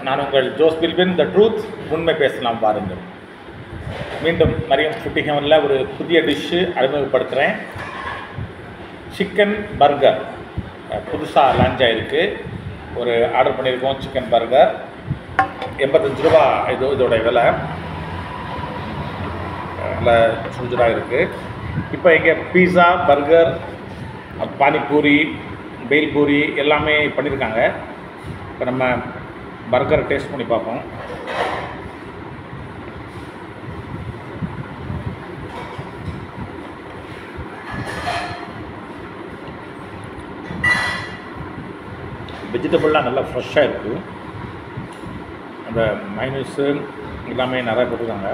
நான் உங்கள் Jose பில்பின் the truth உண்மை பேசலாம் பாருங்கள் மீண்டும் மரியம் ஃபுட்டி ஹெவனில் ஒரு புதிய டிஷ்ஷு அறிமுகப்படுத்துகிறேன் சிக்கன் பர்கர் புதுசாக லான்ச் ஆகிருக்கு ஒரு ஆர்டர் பண்ணியிருக்கோம் சிக்கன் பர்கர் எண்பத்தஞ்சு ரூபா இது இதோட விலை நல்ல சுடுசுடாக இருக்குது இப்போ இங்கே பீஸா பர்கர் பானிபூரி பேல்பூரி எல்லாமே பண்ணியிருக்காங்க இப்போ நம்ம பர்கரை டேஸ்ட் பண்ணி பார்ப்போம் வெஜிடபிள்லாம் நல்லா ஃப்ரெஷ்ஷாக இருக்குது அந்த மைனஸு எல்லாமே நிறைய போட்டிருக்காங்க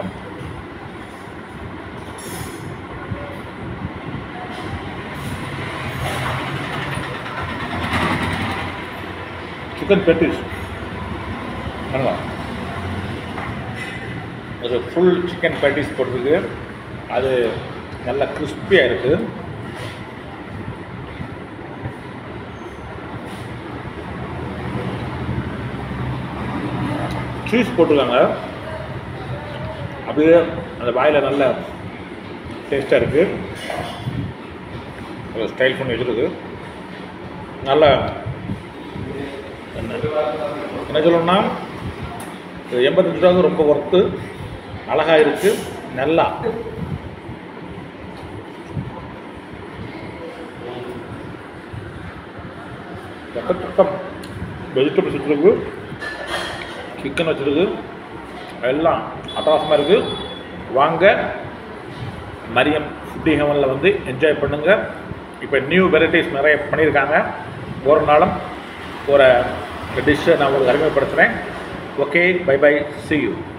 சிக்கன் பெட்டிஸ் பண்ணுங்க ஒரு ஃபுல் சிக்கன் பேட்டிஸ் போட்டிருக்கு அது நல்லா கிறிஸ்பியாக இருக்குது சீஸ் போட்டிருக்காங்க அப்படியே அந்த வாயில் நல்ல டேஸ்ட்டாக இருக்குது அதை ஸ்டைல் பண்ணி வச்சுருக்கு நல்ல என்ன என்ன சொல்லணும்னா இது எண்பத்தஞ்சு ரூபாய்க்கு ரொம்ப ஒர்த்து அழகாக இருக்குது நல்லா எக்கச்சக்கம் வெஜிடபிள்ஸ் வச்சுருக்கு சிக்கன் வச்சுருக்கு எல்லாம் அட்டகாசமாக இருக்குது வாங்க மரியம் ஃபுட்டி ஹெவனில் வந்து என்ஜாய் பண்ணுங்கள் இப்போ நியூ வெரைட்டிஸ் நிறைய பண்ணியிருக்காங்க ஒரு நாளும் ஒரு டிஷ்ஷை நான் உங்களுக்கு அறிமுகப்படுத்துகிறேன் okay bye bye see you